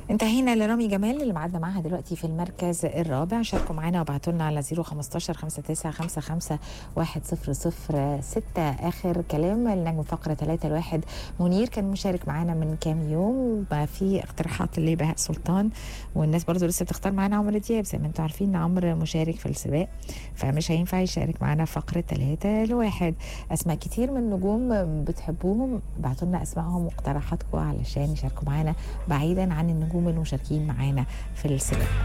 انتهينا لرامي جمال اللي معدنا معاها دلوقتي في المركز الرابع شاركوا معانا وابعتوا لنا على 015 5955 1006 اخر كلام النجم فقره 3 الواحد منير كان مشارك معانا من كام يوم وبقى في اقتراحات لبهاء سلطان والناس برضو لسه بتختار معانا عمرو دياب زي ما انتم عارفين ان عمرو مشارك في السباق فمش هينفع يشارك معانا في فقره 3 لواحد اسماء كتير من النجوم بتحبوهم ابعتوا لنا اسمائهم واقتراحاتكم علشان يشاركوا معانا بعيدا عن النجوم المشاركين معانا في السباق